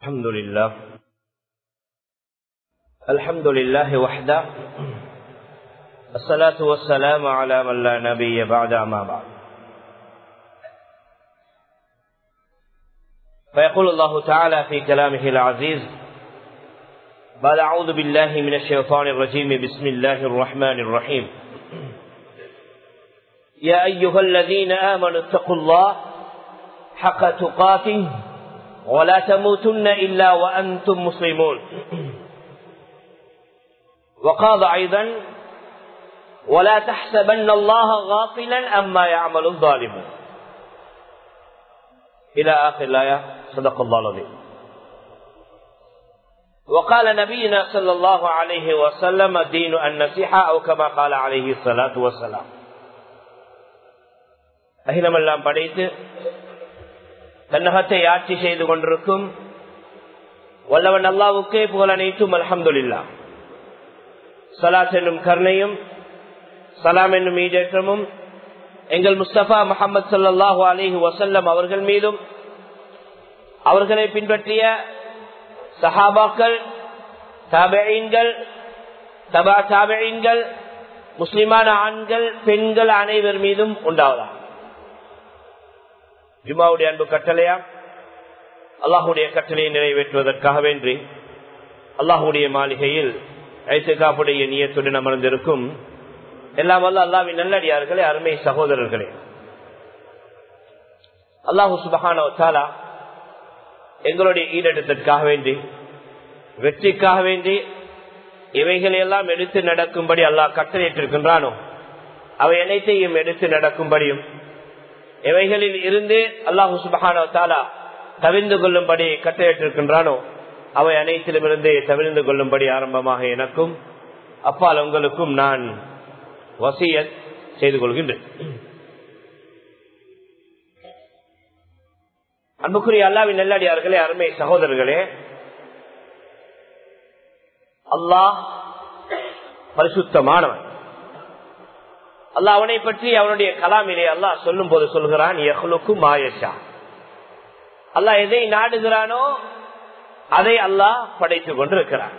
الحمد لله الحمد لله وحده الصلاة والسلام على من لا نبي بعد ما بعد فيقول الله تعالى في كلامه العزيز بعد أعوذ بالله من الشيطان الرجيم بسم الله الرحمن الرحيم يا أيها الذين آمنوا اتقوا الله حق تقاته ولا تموتن إلا وأنتم مسلمون وقال أيضا ولا تحسبن الله غافلا أما يعمل الظالمون إلى آخر الآية صدق الله العظيم وقال نبينا صلى الله عليه وسلم دين النصيحة أو كما قال عليه الصلاة والسلام அகிலமெல்லாம் படைத்து தன்னகத்தை ஆட்சி செய்து கொண்டிருக்கும் வல்லவன் அல்லாவுக்கே புகழ் அனைத்தும் அலமதுல்லா சலாத் என்னும் கருணையும் சலாம் என்னும் ஈடேற்றமும் எங்கள் முஸ்தபா முகமது சல்லாஹூ அலிஹி வசல்லம் அவர்கள் மீதும் அவர்களை பின்பற்றிய சஹாபாக்கள் தாபெயின்கள் தபா தாபெயின்கள் முஸ்லிமான ஆண்கள் பெண்கள் அனைவர் மீதும் உண்டாவதா ஜுமாவுடைய அன்பு கட்டளையா அல்லாஹுடைய கட்டளையை நிறைவேற்றுவதற்காக வேண்டி அல்லாஹுடைய மாளிகையில் ஐசகாப்புடைய நியத்துடன் அமர்ந்திருக்கும் எல்லாம் வல்ல அல்லாவின் நல்லடியார்களே அருமை சகோதரர்களே அல்லாஹு சுபகான எங்களுடைய ஈடெடுத்தற்காக வேண்டி வெற்றிக்காக வேண்டி இவைகளை எல்லாம் எடுத்து நடக்கும்படி அல்லாஹ் கட்டளையிட்டிருக்கின்றானோ அவை அனைத்தையும் எடுத்து நடக்கும்படியும் எவைகளில் இருந்து அல்லாஹு சுபகான தாலா தவிர்ந்து கொள்ளும்படி கட்டளையிட்டிருக்கின்றானோ அவை அனைத்திலும் இருந்து தவிர்ந்து கொள்ளும்படி ஆரம்பமாக எனக்கும் அப்பால் உங்களுக்கும் நான் வசிய செய்து கொள்கின்றேன் அன்புக்குரிய அல்லாவின் நெல்லடியார்களே அருமை சகோதரர்களே அல்லாஹ் பரிசுத்தமானவன் அல்லாஹ் அவனை பற்றி அவனுடைய கலாமிலே அல்லாஹ் சொல்லும் போது சொல்கிறான் மாயஷா அல்லாஹ் எதை நாடுகிறானோ அதை அல்லாஹ் படைத்துக் கொண்டிருக்கிறான்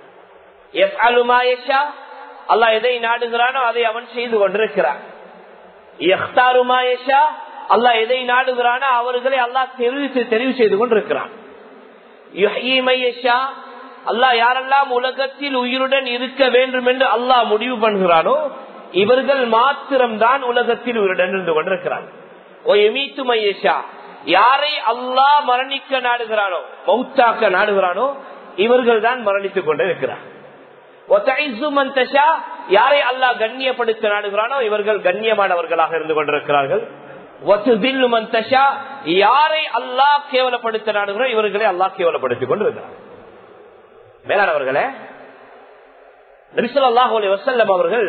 அல்லாஹ் எதை நாடுகிறானோ அதை அவன் செய்து கொண்டிருக்கிறான் அல்லாஹ் எதை நாடுகிறானோ அவர்களை அல்லாஹ் தெரிவித்து தெரிவு செய்து கொண்டிருக்கிறான் அல்லாஹ் யாரெல்லாம் உலகத்தில் உயிருடன் இருக்க வேண்டும் என்று அல்லாஹ் முடிவு பண்ணுகிறானோ இவர்கள் மாத்திரம்தான் உலகத்தில் உயிருடன் இருந்து கொண்டிருக்கிறான் யாரை அல்லாஹ் மரணிக்க நாடுகிறானோ மௌத்தாக்க நாடுகிறானோ இவர்கள் தான் மரணித்துக் கொண்டிருக்கிறார் யாரை அல்லாஹ் கண்ணியப்படுத்த நாடுகிறானோ இவர்கள் கண்ணியமானவர்களாக இருந்து கொண்டிருக்கிறார்கள் யாரை அல்லாஹ் கேவலப்படுத்த நாடுகிறோம் இவர்களை அல்லாஹ் கேவலப்படுத்திக் கொண்டிருக்கிறார் மேலானவர்களே நபிசல்லாஹு வசல்லம் அவர்கள்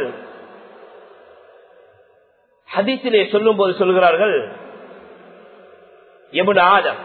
ஹதீசிலே சொல்லும் போது சொல்கிறார்கள் எபுன் ஆதம்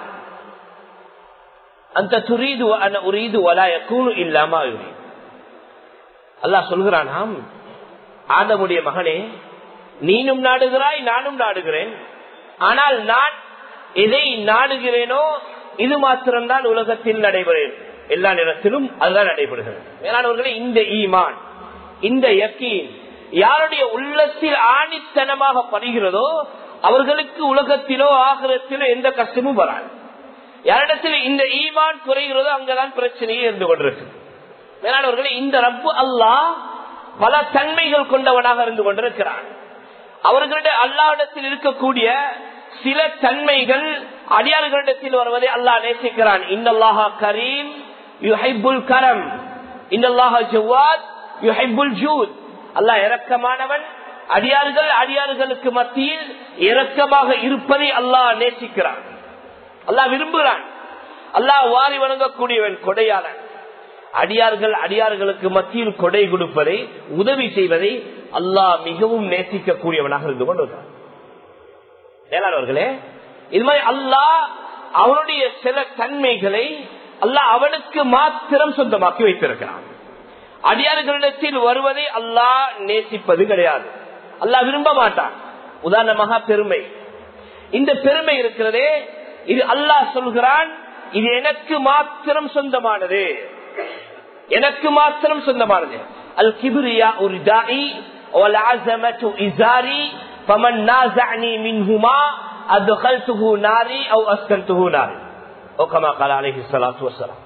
அந்த துரீது உரீது வலாய கூணு இல்லாம அல்லாஹ் சொல்கிறானாம் ஆதமுடைய மகனே நீனும் நாடுகிறாய் நானும் நாடுகிறேன் ஆனால் நான் எதை நாடுகிறேனோ இது மாத்திரம்தான் உலகத்தில் நடைபெறேன் எல்லா நேரத்திலும் அதுதான் நடைபெறுகிறது மேலானவர்களே இந்த ஈமான் இந்த யக்கீன் யாருடைய உள்ளத்தில் ஆணித்தனமாக படுகிறதோ அவர்களுக்கு உலகத்திலோ ஆகிரத்திலோ எந்த கஷ்டமும் வராது யாரிடத்தில் இந்த ஈமான் குறைகிறதோ அங்கதான் பிரச்சனையே இருந்து கொண்டிருக்கு மேலானவர்களே இந்த ரப்பு அல்லாஹ் பல தன்மைகள் கொண்டவனாக இருந்து கொண்டிருக்கிறான் அவர்களிட அல்லாவிடத்தில் இருக்கக்கூடிய சில தன்மைகள் அடியார்களிடத்தில் வருவதை அல்லாஹ் நேசிக்கிறான் இன்னல்லாஹா கரீம் யுஹைபுல் கரம் இன்னல்லாஹா ஜவாத் யுஹைபுல் ஜூத் அல்லாஹ் இரக்கமானவன் அடியார்கள் அடியார்களுக்கு மத்தியில் இரக்கமாக இருப்பதை அல்லாஹ் நேசிக்கிறான் அல்லாஹ் விரும்புகிறான் அல்லாஹ் வாரி வணங்கக்கூடியவன் கொடையாளன் அடியார்கள் அடியார்களுக்கு மத்தியில் கொடை கொடுப்பதை உதவி செய்வதை அல்லாஹ் மிகவும் நேசிக்கக்கூடியவனாக இருந்து கொண்டிருக்கிறான் மேலானவர்களே இது மாதிரி அல்லாஹ் அவனுடைய சில தன்மைகளை அல்லாஹ் அவனுக்கு மாத்திரம் சொந்தமாக்கி வைத்திருக்கிறான் அடியார்களிடத்தில் வருவதை அல்லாஹ் நேசிப்பது கிடையாது அல்லாஹ் விரும்ப மாட்டான் உதாரணமாக பெருமை இந்த பெருமை இருக்கிறதே இது அல்லாஹ் சொல்கிறான் இது எனக்கு மாத்திரம் சொந்தமானது எனக்கு மாத்திரம் சொந்தமானது அல் கிபிரியா ஒரு தாயி இசாரி فمن نازعني منهما ادخلته ناري او اسكنته ناري او كما قال عليه الصلاه والسلام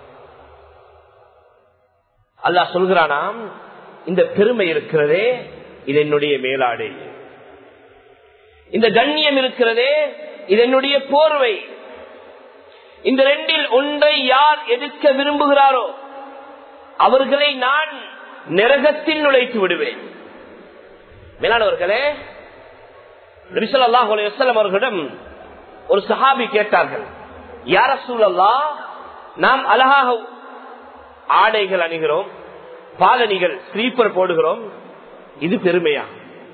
அல்லாஹ் சொல்கிறானாம் இந்த பெருமை இருக்கிறதே இது என்னுடைய மேலாடை இந்த கண்ணியம் இருக்கிறதே இது என்னுடைய போர்வை இந்த ரெண்டில் ஒன்றை யார் எடுக்க விரும்புகிறாரோ அவர்களை நான் நரகத்தில் நுழைத்து விடுவேன் மேலானவர்களே நபிசல்லாஹ் அலையம் அவர்களிடம் ஒரு சஹாபி கேட்டார்கள் யார சூழல்லா நாம் அழகாக ஆடைகள் அணிகிறோம் பாலணிகள் ஸ்லீப்பர் போடுகிறோம் இது பெருமையா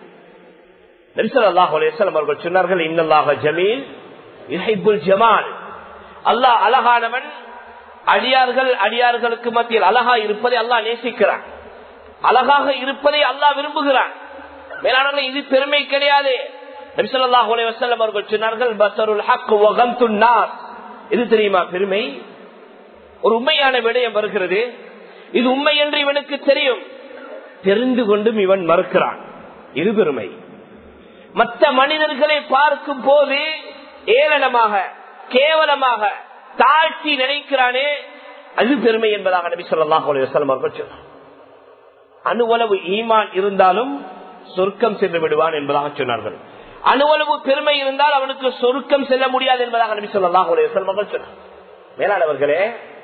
நபிசல்லாஹ் அலையம் அவர்கள் சொன்னார்கள் இன்னல்லாக ஜமீல் இஹைபுல் ஜமால் அல்லாஹ் அழகானவன் அடியார்கள் அடியார்களுக்கு மத்தியில் அழகா இருப்பதை அல்லாஹ் நேசிக்கிறான் அழகாக இருப்பதை அல்லாஹ் விரும்புகிறான் மேலானவர்கள் இது பெருமை கிடையாது நபிசல்லாஹ் அலைவசல்லம் அவர்கள் சொன்னார்கள் பசருல் ஹக் வகம்துன் நாஸ் இது தெரியுமா பெருமை ஒரு உண்மையான விடயம் வருகிறது இது உண்மை என்று இவனுக்கு தெரியும் தெரிந்து கொண்டும் இவன் மறுக்கிறான் இது பெருமை மற்ற மனிதர்களை பார்க்கும் போது ஏளனமாக கேவலமாக தாழ்த்தி நினைக்கிறானே அது பெருமை என்பதாக நபி சொல்லாஹ் அலைவசல்லம் அவர்கள் சொன்னார் அணுவளவு ஈமான் இருந்தாலும் சொர்க்கம் சென்று விடுவான் என்பதாக சொன்னார்கள் அணுவளவு பெருமை இருந்தால் அவனுக்கு சொருக்கம் செல்ல முடியாது என்பதாக நபி சொல்லலாம் சொன்னார் மேலானவர்களே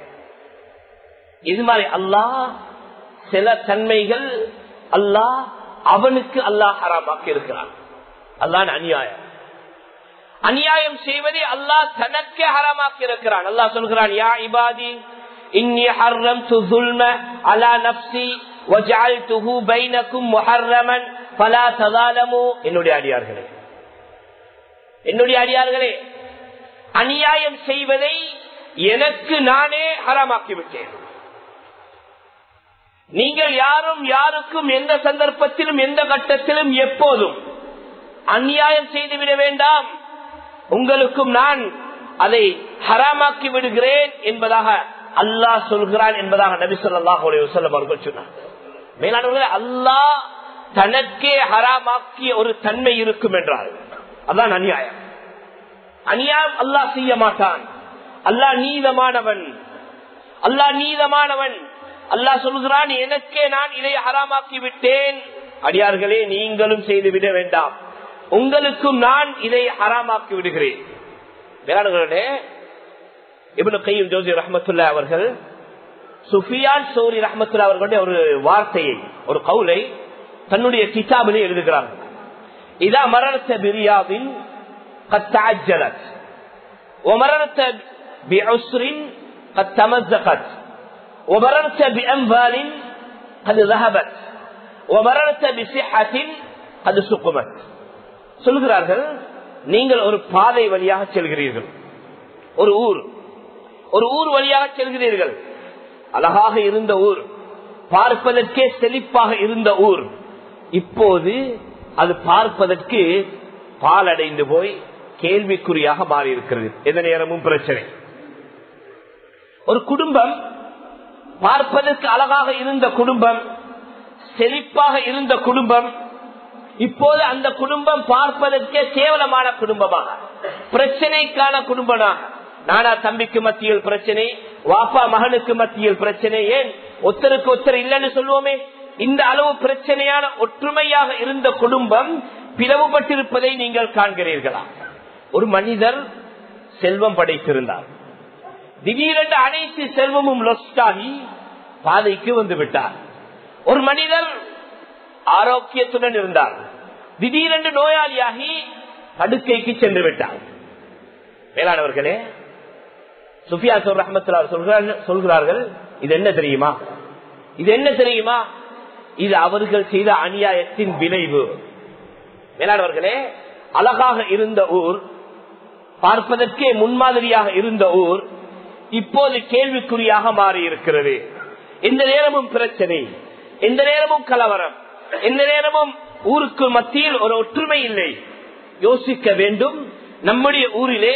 இது மாதிரி அல்லாஹ் சில தன்மைகள் அல்லாஹ் அவனுக்கு அல்லாஹ் ஹராமாக்கி இருக்கிறான் அல்லான் அநியாயம் அநியாயம் செய்வதை அல்லாஹ் தனக்கே ஹராமாக்கி இருக்கிறான் அல்லாஹ் சொல்கிறான் யா இபாதி இன்னி ஹர்ரம் துல்ம அலா நப்சி وجعلته بينكم محرما فلا تظالموا என்னுடைய அடியார்களே என்னுடைய அடியார்களே அநியாயம் செய்வதை எனக்கு நானே ஹராமாக்கி விட்டேன் நீங்கள் யாரும் யாருக்கும் எந்த சந்தர்ப்பத்திலும் எந்த கட்டத்திலும் எப்போதும் அநியாயம் செய்துவிட வேண்டாம் உங்களுக்கும் நான் அதை ஹராமாக்கி விடுகிறேன் என்பதாக அல்லாஹ் சொல்கிறான் என்பதாக நபி சொல்லாஹ் அவர்கள் சொன்னார் மேலானவர்களே அல்லாஹ் தனக்கே ஹராமாக்கிய ஒரு தன்மை இருக்கும் என்றால் அதான் அநியாயம் அநியாயம் அல்லாஹ் செய்ய மாட்டான் அல்லாஹ் நீதமானவன் அல்லாஹ் நீதமானவன் அல்லாஹ் சொல்கிறான் எனக்கே நான் இதை ஹராமாக்கி விட்டேன் அடியார்களே நீங்களும் செய்து விட வேண்டாம் உங்களுக்கும் நான் இதை ஹராமாக்கி விடுகிறேன் வேளாண்களே இவனு கையும் ஜோதி ரஹமத்துல்லா அவர்கள் சுஃபியான் சோரி ரஹமத்துல்லா அவர்களுடைய ஒரு வார்த்தையை ஒரு கவுலை தன்னுடைய கிதாபிலே எழுதுகிறார்கள் இதா மரணத்த பிரியாவின் கத்தாஜலத் ومررت بعسر قد تمزقت ومررت بأنفال قد ذهبت ومررت بصحة قد سقمت சொல்கிறார்கள் நீங்கள் ஒரு பாதை வழியாக செல்கிறீர்கள் ஒரு ஊர் ஒரு ஊர் வழியாக செல்கிறீர்கள் அழகாக இருந்த ஊர் பார்ப்பதற்கே செழிப்பாக இருந்த ஊர் இப்போது அது பார்ப்பதற்கு பாலடைந்து போய் கேள்விக்குறியாக மாறி இருக்கிறது எந்த நேரமும் பிரச்சனை ஒரு குடும்பம் பார்ப்பதற்கு அழகாக இருந்த குடும்பம் செழிப்பாக இருந்த குடும்பம் இப்போது அந்த குடும்பம் பார்ப்பதற்கே கேவலமான குடும்பமாக பிரச்சனைக்கான குடும்பமாக நானா தம்பிக்கு மத்தியில் பிரச்சனை வாப்பா மகனுக்கு மத்தியில் பிரச்சனை ஏன் ஒத்தருக்கு ஒத்தர் இல்லைன்னு சொல்லுவோமே இந்த அளவு பிரச்சனையான ஒற்றுமையாக இருந்த குடும்பம் பிளவுபட்டிருப்பதை நீங்கள் காண்கிறீர்களா ஒரு மனிதர் செல்வம் படைத்திருந்தார் திடீரென்று அனைத்து செல்வமும் லொஸ்டாகி பாதைக்கு வந்து விட்டார் ஒரு மனிதர் ஆரோக்கியத்துடன் இருந்தார் திடீரென்று நோயாளியாகி படுக்கைக்கு சென்று விட்டார் வேளாணவர்களே சுஃபியா சொல் ரஹமத்துல்லா சொல்கிறார்கள் இது என்ன தெரியுமா இது என்ன தெரியுமா இது அவர்கள் செய்த அநியாயத்தின் விளைவு வேளாணவர்களே அழகாக இருந்த ஊர் பார்ப்பதற்கே முன்மாதிரியாக இருந்த ஊர் இப்போது கேள்விக்குறியாக மாறி இருக்கிறது எந்த நேரமும் பிரச்சனை எந்த நேரமும் கலவரம் எந்த நேரமும் ஊருக்கு மத்தியில் ஒரு ஒற்றுமை இல்லை யோசிக்க வேண்டும் நம்முடைய ஊரிலே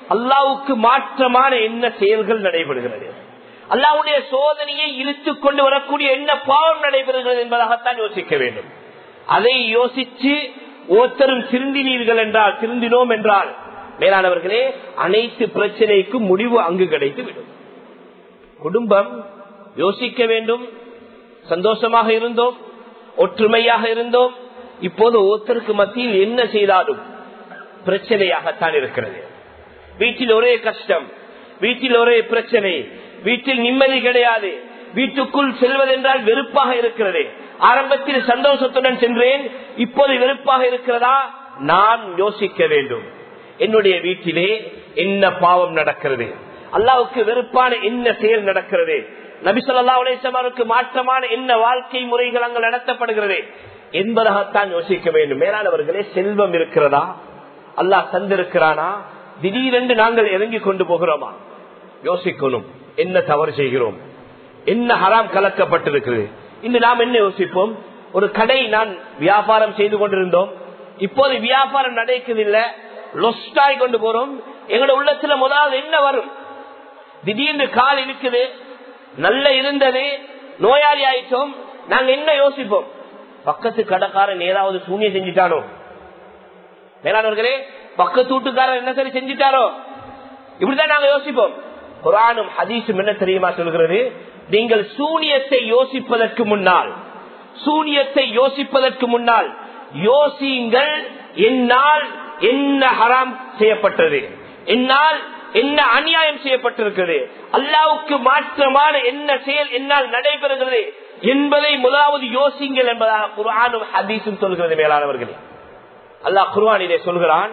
அல்லாவுக்கு மாற்றமான என்ன செயல்கள் நடைபெறுகிறது அல்லாவுடைய சோதனையை இழுத்துக் கொண்டு வரக்கூடிய என்ன பாவம் நடைபெறுகிறது என்பதாகத்தான் யோசிக்க வேண்டும் அதை யோசிச்சு ஒருத்தரும் திருந்தினீர்கள் என்றால் திருந்தினோம் என்றால் மேலானவர்களே அனைத்து பிரச்சனைக்கும் முடிவு அங்கு கிடைத்து விடும் குடும்பம் யோசிக்க வேண்டும் சந்தோஷமாக இருந்தோம் ஒற்றுமையாக இருந்தோம் இப்போது ஒருத்தருக்கு மத்தியில் என்ன செய்தாலும் பிரச்சனையாகத்தான் இருக்கிறது வீட்டில் ஒரே கஷ்டம் வீட்டில் ஒரே பிரச்சனை வீட்டில் நிம்மதி கிடையாது வீட்டுக்குள் செல்வதென்றால் வெறுப்பாக இருக்கிறது ஆரம்பத்தில் சந்தோஷத்துடன் சென்றேன் இப்போது வெறுப்பாக இருக்கிறதா நான் யோசிக்க வேண்டும் என்னுடைய வீட்டிலே என்ன பாவம் நடக்கிறது அல்லாவுக்கு வெறுப்பான என்ன செயல் நடக்கிறது நபிசல்லா உலேசமாருக்கு மாற்றமான என்ன வாழ்க்கை முறைகள் அங்கு நடத்தப்படுகிறது என்பதாகத்தான் யோசிக்க வேண்டும் மேலானவர்களே செல்வம் இருக்கிறதா அல்லாஹ் தந்திருக்கிறானா திடீரென்று நாங்கள் இறங்கி கொண்டு போகிறோமா யோசிக்கணும் என்ன தவறு செய்கிறோம் என்ன ஹராம் கலக்கப்பட்டிருக்கிறது இன்று நாம் என்ன யோசிப்போம் ஒரு கடை நான் வியாபாரம் செய்து கொண்டிருந்தோம் இப்போது வியாபாரம் நடக்குதில்லை லொஸ்டாய் கொண்டு போறோம் எங்களோட உள்ளத்துல முதலாவது என்ன வரும் திடீர்னு கால் இருக்குது நல்ல இருந்தது நோயாளி ஆயிட்டோம் நாங்க என்ன யோசிப்போம் பக்கத்து கடைக்காரன் ஏதாவது சூனியம் செஞ்சுட்டானோ மேலானவர்களே பக்கத்து வீட்டுக்காரன் என்ன சரி செஞ்சுட்டாரோ இப்படிதான் நாங்க யோசிப்போம் குரானும் ஹதீஸும் என்ன தெரியுமா சொல்கிறது நீங்கள் சூனியத்தை யோசிப்பதற்கு முன்னால் சூனியத்தை யோசிப்பதற்கு முன்னால் யோசியுங்கள் என்னால் என்ன ஹராம் செய்யப்பட்டது என்னால் என்ன அநியாயம் செய்யப்பட்டிருக்கிறது அல்லாவுக்கு மாற்றமான என்ன செயல் என்னால் நடைபெறுகிறது என்பதை முதலாவது யோசிங்கள் என்பதாக குரானும் ஹதீஸும் சொல்கிறது மேலானவர்களே அல்லாஹ் குர்வானிலே சொல்கிறான்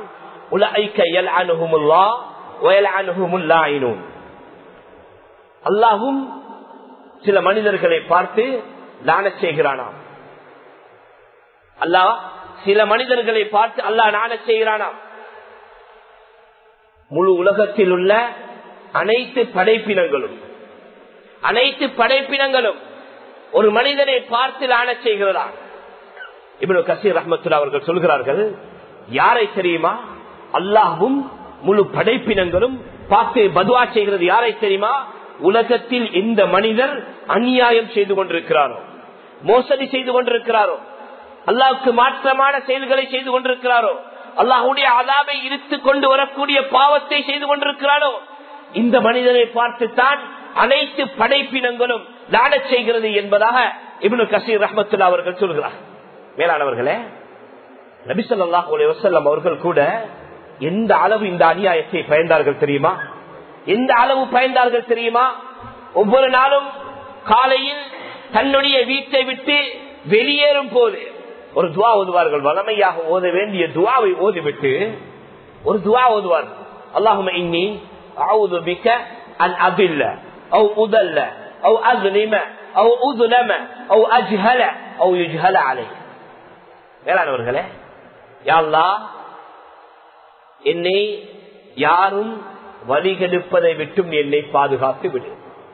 அல்லாஹும் சில மனிதர்களை பார்த்து நாண செய்கிறானாம் அல்லாஹ் சில மனிதர்களை பார்த்து அல்லாஹ் நாண செய்கிறானாம் முழு உலகத்தில் உள்ள அனைத்து படைப்பினங்களும் அனைத்து படைப்பினங்களும் ஒரு மனிதனை பார்த்து லான செய்கிறதா இவ்வளவு கசீர் ரஹமத்துல்லா அவர்கள் சொல்கிறார்கள் யாரை தெரியுமா அல்லாஹும் முழு படைப்பினங்களும் பார்த்து பதுவா செய்கிறது யாரை தெரியுமா உலகத்தில் இந்த மனிதர் அநியாயம் செய்து கொண்டிருக்கிறாரோ மோசடி செய்து கொண்டிருக்கிறாரோ அல்லாவுக்கு மாற்றமான செயல்களை செய்து கொண்டிருக்கிறாரோ அல்லாஹுடைய அதாவை இருத்து கொண்டு வரக்கூடிய பாவத்தை செய்து கொண்டிருக்கிறாரோ இந்த மனிதனை பார்த்துத்தான் அனைத்து படைப்பினங்களும் நாடச் செய்கிறது என்பதாக இப்னு கசீர் ரஹமத்துல்லா அவர்கள் சொல்கிறார் மேலானவர்களே நபிசல்லாஹ் வசல்லம் அவர்கள் கூட எந்த அளவு இந்த அநியாயத்தை பயந்தார்கள் தெரியுமா எந்த அளவு பயந்தார்கள் தெரியுமா ஒவ்வொரு நாளும் காலையில் தன்னுடைய வீட்டை விட்டு வெளியேறும் போது ஒரு துவா ஓதுவார்கள் வளமையாக ஓத வேண்டிய துவாவை ஓதிவிட்டு ஒரு துவா ஓதுவார் அல்லாஹும இன்னி أعوذ بك أن أضل أو أضل أو أظلم أو أظلم أو أجهل أو يجهل علي மேலானவர்களே யாழ்லா என்னை யாரும் வழிகெடுப்பதை விட்டும் என்னை பாதுகாத்து விடு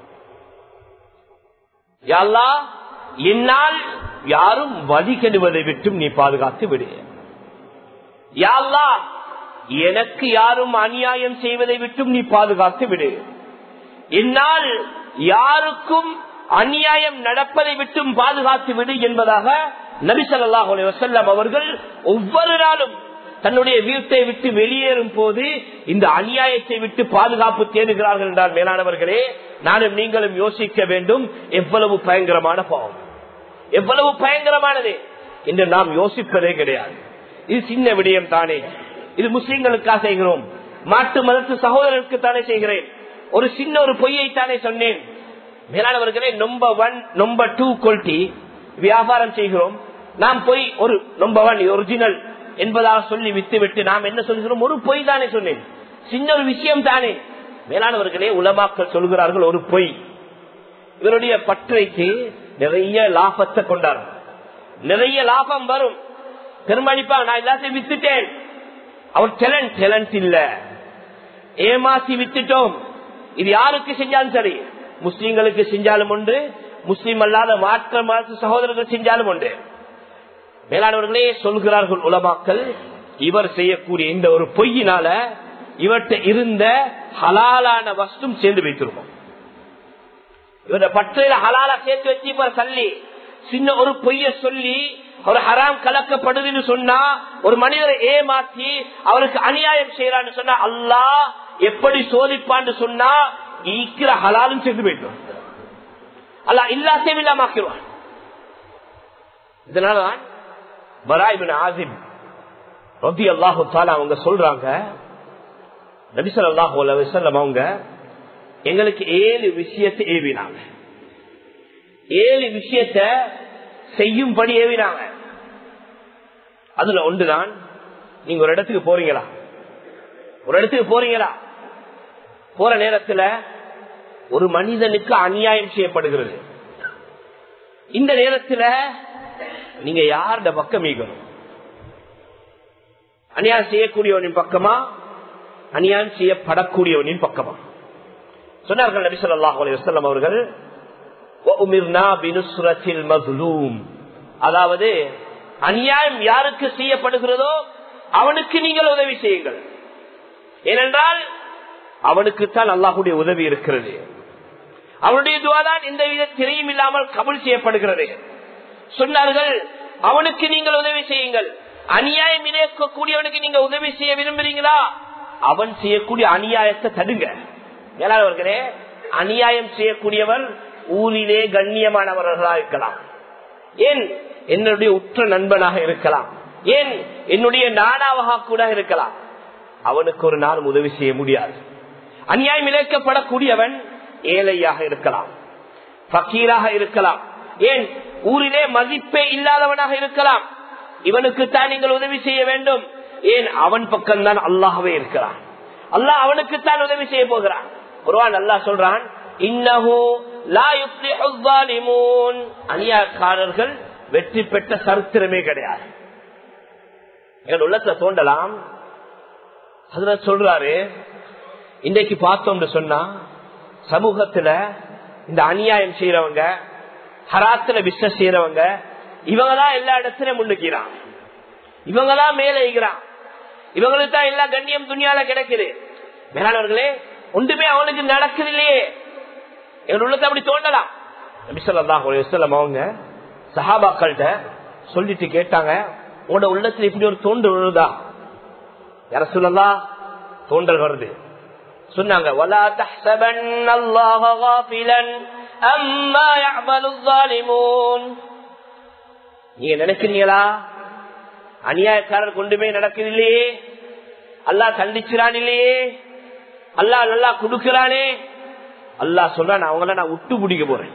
யாழ்லா என்னால் யாரும் வழிகெடுவதை விட்டும் நீ பாதுகாத்து விடு யாழ்லா எனக்கு யாரும் அநியாயம் செய்வதை விட்டும் நீ பாதுகாத்து விடு என்னால் யாருக்கும் அநியாயம் நடப்பதை விட்டும் பாதுகாத்து விடு என்பதாக நபிசல்லாஹ் வசல்லம் அவர்கள் ஒவ்வொரு நாளும் தன்னுடைய வீட்டை விட்டு வெளியேறும் போது இந்த அநியாயத்தை விட்டு பாதுகாப்பு தேடுகிறார்கள் என்றால் மேலானவர்களே நானும் நீங்களும் யோசிக்க வேண்டும் எவ்வளவு பயங்கரமான பாவம் எவ்வளவு பயங்கரமானது என்று நாம் யோசிப்பதே கிடையாது இது சின்ன விடயம் தானே இது முஸ்லிம்களுக்காக செய்கிறோம் மாட்டு மதத்து சகோதரருக்கு தானே செய்கிறேன் ஒரு சின்ன ஒரு பொய்யை தானே சொன்னேன் மேலானவர்களே number one number two quality வியாபாரம் செய்கிறோம் நாம் போய் ஒரு நொம்பர் ஒன் ஒரிஜினல் என்பதாக சொல்லி வித்து விட்டு நாம் என்ன சொல்கிறோம் ஒரு பொய் தானே சொன்னேன் சின்ன ஒரு விஷயம் தானே மேலானவர்களே உலமாக்கள் சொல்கிறார்கள் ஒரு பொய் இவருடைய பற்றைக்கு நிறைய லாபத்தை கொண்டார் நிறைய லாபம் வரும் பெருமடிப்பா நான் எல்லாத்தையும் வித்துட்டேன் அவர் டேலண்ட் டேலண்ட் இல்ல ஏமாசி வித்துட்டோம் இது யாருக்கு செஞ்சாலும் சரி முஸ்லீம்களுக்கு செஞ்சாலும் உண்டு முஸ்லீம் அல்லாத மாற்ற மாற்று சகோதரர்கள் செஞ்சாலும் உண்டு மேலானவர்களே சொல்கிறார்கள் உலமாக்கள் இவர் செய்யக்கூடிய இந்த ஒரு பொய்யினால இவற்றை இருந்த ஹலாலான வஸ்தும் சேர்ந்து வைத்திருக்கும் இவர பற்றையில ஹலாலா சேர்த்து வச்சு இப்ப சல்லி சின்ன ஒரு பொய்ய சொல்லி ஒரு ஹராம் கலக்கப்படுதுன்னு சொன்னா ஒரு மனிதரை ஏமாத்தி அவருக்கு அநியாயம் செய்யறான்னு சொன்னா அல்லாஹ் எப்படி சோதிப்பான்னு சொன்னா ஈக்கிற ஹலாலும் சேர்ந்து போயிட்டோம் அல்ல இல்லாத்தையும் இல்லாமக்கிடுவான் இதனாலதான் பராய்பின் ஆசிம் ரபி அல்லாஹு தாலா அவங்க சொல்றாங்க நபிசல் அல்லாஹு வசல்லம் அவங்க எங்களுக்கு ஏழு விஷயத்தை ஏவினாங்க ஏழு விஷயத்த செய்யும்படி ஏவினாங்க அதுல ஒன்றுதான் நீங்க ஒரு இடத்துக்கு போறீங்களா ஒரு இடத்துக்கு போறீங்களா போற நேரத்துல ஒரு மனிதனுக்கு அநியாயம் செய்யப்படுகிறது இந்த நேரத்துல நீங்க யாருட பக்கம் மீகணும் அநியாயம் செய்யக்கூடியவனின் பக்கமா அநியாயம் செய்யப்படக்கூடியவனின் பக்கமா சொன்னார்கள் நபி சொல்லாஹ் அலையம் அவர்கள் அதாவது அநியாயம் யாருக்கு செய்யப்படுகிறதோ அவனுக்கு நீங்கள் உதவி செய்யுங்கள் ஏனென்றால் அவனுக்குத்தான் அல்லாஹுடைய உதவி இருக்கிறது அவனுடைய துவாதான் எந்த வித திரையும் இல்லாமல் கபுல் செய்யப்படுகிறது சொன்னார்கள் அவனுக்கு நீங்கள் உதவி செய்யுங்கள் அநியாயம் இணைக்கக்கூடியவனுக்கு நீங்க உதவி செய்ய விரும்புறீங்களா அவன் செய்யக்கூடிய அநியாயத்தை தடுங்க மேலாளர்களே அநியாயம் செய்யக்கூடியவர் ஊரிலே கண்ணியமானவர்களாக இருக்கலாம் ஏன் என்னுடைய உற்ற நண்பனாக இருக்கலாம் ஏன் என்னுடைய நானாவாக கூட இருக்கலாம் அவனுக்கு ஒரு நாள் உதவி செய்ய முடியாது அநியாயம் இழைக்கப்படக்கூடியவன் ஏழையாக இருக்கலாம் பக்கீராக இருக்கலாம் ஏன் ஊரிலே மதிப்பே இல்லாதவனாக இருக்கலாம் இவனுக்கு தான் நீங்கள் உதவி செய்ய வேண்டும் ஏன் அவன் பக்கம்தான் அல்லாஹவே இருக்கிறான் அல்லாஹ் அவனுக்குத்தான் உதவி செய்ய போகிறான் குர்ஆன் அல்லாஹ் சொல்றான் இன்னஹு லா யுஃப்லிஹு ஸாலிமூன் அநியாயக்காரர்கள் வெற்றி பெற்ற சரித்திரமே கிடையாது எங்கள் உள்ளத்துல தோண்டலாம் அதுல சொல்றாரு இன்றைக்கு பார்த்தோம்னு சொன்னா சமூகத்துல இந்த அநியாயம் செய்யறவங்க ஹராத்துல பிசினஸ் செய்யறவங்க இவங்கதான் எல்லா இடத்துலயும் முன்னுக்கிறான் இவங்கதான் மேல இருக்கிறான் இவங்களுக்கு தான் எல்லா கண்ணியம் துணியால கிடைக்குது மேலானவர்களே ஒன்றுமே அவனுக்கு நடக்குது இல்லையே எங்க உள்ளத்தை அப்படி தோண்டலாம் நபிசல்லாம் அவங்க சஹாபாக்கள்கிட்ட சொல்லிட்டு கேட்டாங்க உங்களோட உள்ளத்துல இப்படி ஒரு தோண்டு விழுதா யார சொல்லலாம் தோண்டல் வருது சொன்னாங்க وَلَا تَحْسَبَنَّ اللَّهَ غَافِلًا أَمَّا يَعْمَلُ الظَّالِمُونَ நீங்க நினைக்கிறீங்களா அநியாயக்காரர் கொண்டுமே நடக்குது இல்லையே அல்லாஹ் கண்டிச்சுறான் இல்லையே அல்லாஹ் நல்லா கொடுக்கிறானே அல்லாஹ் சொல்றான் அவங்கள நான் விட்டு பிடிக்க போறேன்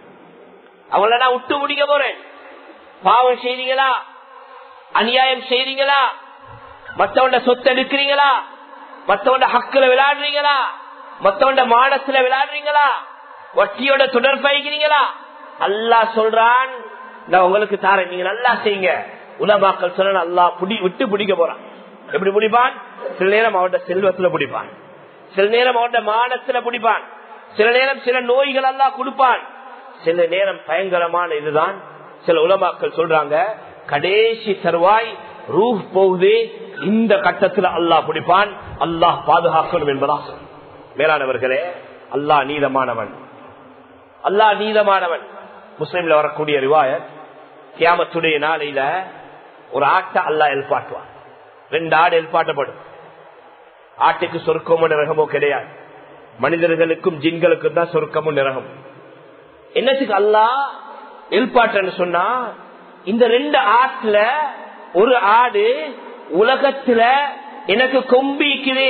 அவங்கள நான் விட்டு பிடிக்க போறேன் பாவம் செய்றீங்களா அநியாயம் செய்றீங்களா மத்தவண்ட சொத்து எடுக்கிறீங்களா மத்தவண்ட ஹக்குல விளையாடுறீங்களா மத்தவண்ட மானத்துல விளையாடுறீங்களா வட்டியோட தொடர் பயிக்கிறீங்களா அல்லாஹ் சொல்றான் நான் உங்களுக்கு தாரேன் நீங்க நல்லா செய்யுங்க உலமாக்கள் சொல்ல அல்லா புடி விட்டு பிடிக்க போறான் எப்படி பிடிப்பான் சில நேரம் அவட செல்வத்துல பிடிப்பான் சில நேரம் அவட மானத்துல பிடிப்பான் சில நேரம் சில நோய்கள் எல்லாம் கொடுப்பான் சில நேரம் பயங்கரமான இதுதான் சில உலமாக்கள் சொல்றாங்க கடைசி தருவாய் ரூஹ் போகுது இந்த கட்டத்துல அல்லாஹ் பிடிப்பான் அல்லாஹ் பாதுகாக்கணும் என்பதா மேலானவர்களே அல்லாஹ் நீதமானவன் அல்லாஹ் நீதமானவன் முஸ்லீம்ல வரக்கூடிய ரிவாயத் கியாமத்துடைய நாளையில ஒரு ஆட்டை அல்லா எழுப்பாட்டுவான் ரெண்டு ஆடு எழுப்பாட்டப்படும் ஆட்டுக்கு சொர்க்கமோ நிறகமோ கிடையாது மனிதர்களுக்கும் ஜின்களுக்கும் தான் சொர்க்கமும் நிறகம் என்னத்துக்கு அல்லா எழுப்பாட்டன்னு சொன்னா இந்த ரெண்டு ஆட்டுல ஒரு ஆடு உலகத்துல எனக்கு கொம்பிக்குது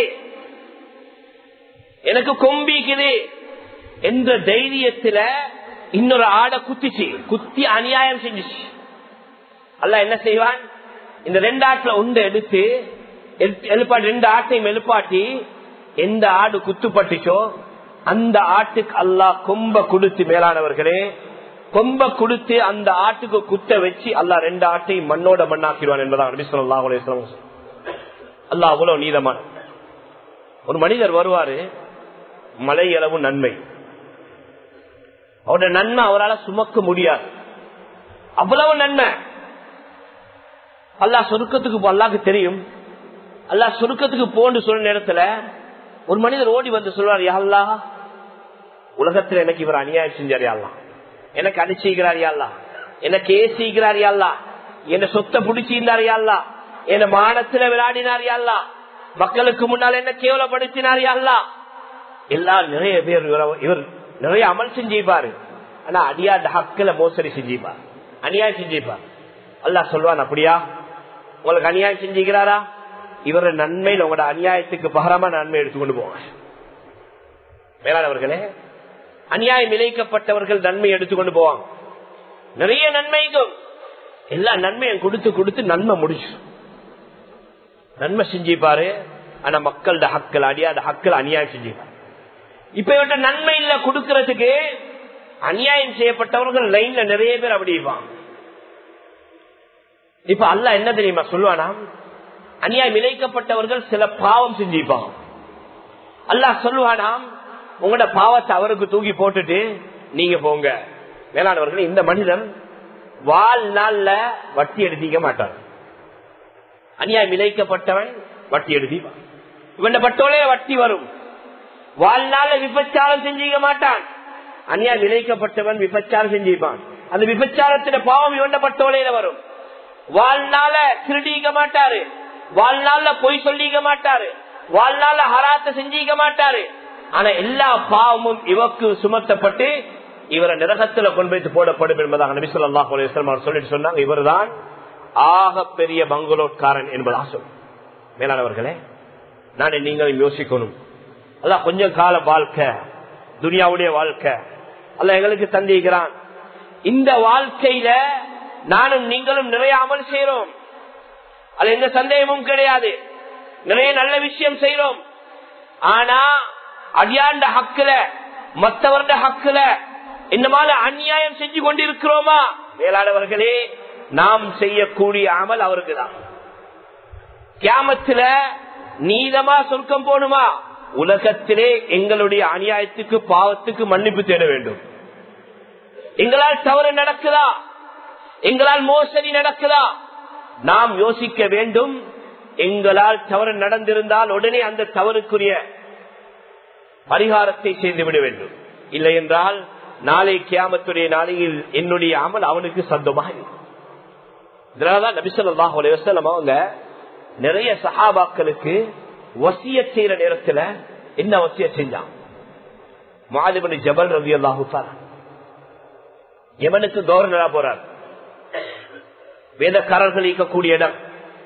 எனக்கு கொம்பிக்குது என்ற தைரியத்துல இன்னொரு ஆடை குத்திச்சு குத்தி அநியாயம் செஞ்சுச்சு அல்ல என்ன செய்வான் இந்த ரெண்டு ஆட்டுல உண்டு எடுத்து எழுப்பாட்டி ரெண்டு ஆட்டையும் எழுப்பாட்டி எந்த ஆடு குத்துப்பட்டுச்சோ அந்த ஆட்டுக்கு அல்லா கொம்ப கொடுத்து மேலானவர்களே கொம்ப கொடுத்து அந்த ஆட்டுக்கு குத்த வச்சு அல்லா ரெண்டு ஆட்டையும் மண்ணோட மண்ணாக்கிடுவான் என்பதான் அல்லா அவ்வளவு நீதமான ஒரு மனிதர் வருவாரு மலை அளவு நன்மை அவருடைய நன்மை அவரால் சுமக்க முடியாது அவ்வளவு நன்மை அல்லா சொருக்கத்துக்கு அல்லாக்கு தெரியும் அல்லா சுருக்கத்துக்கு போன்று சொல்ற நேரத்துல ஒரு மனிதர் ஓடி வந்து சொல்வார் யாழ்லா உலகத்துல எனக்கு இவர் அநியாயம் செஞ்சார் யாழ்லா எனக்கு அடிச்சுக்கிறார் யாழ்லா எனக்கு ஏசிக்கிறார் யாழ்லா என்ன சொத்தை பிடிச்சிருந்தார் யாழ்லா என்ன மானத்துல விளையாடினார் யாழ்லா மக்களுக்கு முன்னால் என்ன கேவலப்படுத்தினார் யாழ்லா எல்லாம் நிறைய பேர் இவர் நிறைய அமல் செஞ்சிப்பாரு ஆனா அடியாத ஹக்கில மோசடி செஞ்சிப்பார் அநியாயம் செஞ்சிப்பார் அல்லா சொல்வான் அப்படியா உங்களுக்கு அநியாயம் செஞ்சுக்கிறாரா இவர நன்மையில் உங்களோட அநியாயத்துக்கு பகரமா நன்மை எடுத்துக்கொண்டு போவாங்க மேலானவர்களே அநியாயம் இழைக்கப்பட்டவர்கள் நன்மை எடுத்துக்கொண்டு போவாங்க நிறைய நன்மைக்கும் எல்லா நன்மையும் கொடுத்து கொடுத்து நன்மை முடிச்சு நன்மை செஞ்சிப்பாரு ஆனா மக்களோட ஹக்கள் அடியாத ஹக்கள் அநியாயம் செஞ்சிப்பாரு இப்ப இவட்ட நன்மை இல்ல கொடுக்கறதுக்கு அநியாயம் செய்யப்பட்டவர்கள் லைன்ல நிறைய பேர் அப்படி இருப்பாங்க இப்ப அல்ல என்ன தெரியுமா சொல்லுவானா அநியாயம் இழைக்கப்பட்டவர்கள் சில பாவம் செஞ்சிருப்பாங்க அல்லாஹ் சொல்லுவானாம் உங்களோட பாவத்தை அவருக்கு தூக்கி போட்டுட்டு நீங்க போங்க மேலானவர்கள் இந்த மனிதன் வாழ்நாள்ல வட்டி எடுத்திக்க மாட்டார் அநியாயம் இழைக்கப்பட்டவன் வட்டி எடுத்திப்பான் இவன் பட்டோலே வட்டி வரும் வாழ்நாள விபச்சாரம் செஞ்சிக்க மாட்டான் அநியாயம் இழைக்கப்பட்டவன் விபச்சாரம் செஞ்சிருப்பான் அந்த விபச்சாரத்தின பாவம் இவன் பட்டோலையில வரும் வாழ்நாள திருடிக்க மாட்டாரு வாழ்நாள்ல பொய் சொல்லிக்க மாட்டாரு வாழ்நாள்ல ஹராத்த செஞ்சிக்க மாட்டாரு ஆனா எல்லா பாவமும் இவக்கு சுமத்தப்பட்டு இவரை நிரகத்துல கொண்டு வைத்து போடப்படும் என்பதாக நபி சொல்லா சொல்லிட்டு சொன்னாங்க இவர் தான் ஆக பெரிய பங்களோட்காரன் என்பதா சொல் மேலானவர்களே நான் நீங்களும் யோசிக்கணும் அல்ல கொஞ்சம் கால வாழ்க்கை துனியாவுடைய வாழ்க்கை அல்ல எங்களுக்கு தந்திக்கிறான் இந்த வாழ்க்கையில நானும் நீங்களும் நிறைய அமல் செய்யறோம் அது எந்த சந்தேகமும் கிடையாது நிறைய நல்ல விஷயம் செய்யறோம் ஆனா அடியாண்ட ஹக்குல மற்றவர்ட ஹக்குல இந்த மாதிரி அநியாயம் செஞ்சு கொண்டிருக்கிறோமா மேலானவர்களே நாம் செய்யக்கூடிய அமல் அவருக்கு தான் கியாமத்துல நீதமா சொர்க்கம் போணுமா உலகத்திலே எங்களுடைய அநியாயத்துக்கு பாவத்துக்கு மன்னிப்பு தேட வேண்டும் எங்களால் தவறு நடக்குதா எங்களால் மோசடி நடக்குதா நாம் யோசிக்க வேண்டும் எங்களால் தவறு நடந்திருந்தால் உடனே அந்த தவறுக்குரிய பரிகாரத்தை செய்து விட வேண்டும் இல்லை என்றால் நாளை கியாமத்துடைய நாளையில் என்னுடைய அமல் அவனுக்கு சொந்தமாக இதனாலதான் நபிசல்லாஹ் வசலம் அவங்க நிறைய சஹாபாக்களுக்கு வசிய செய்யற நேரத்துல என்ன வசிய செஞ்சான் மாதிபடி ஜபல் ரவி அல்லாஹு எவனுக்கு கவர்னரா போறார் வேதக்காரர்கள் இருக்கக்கூடிய இடம்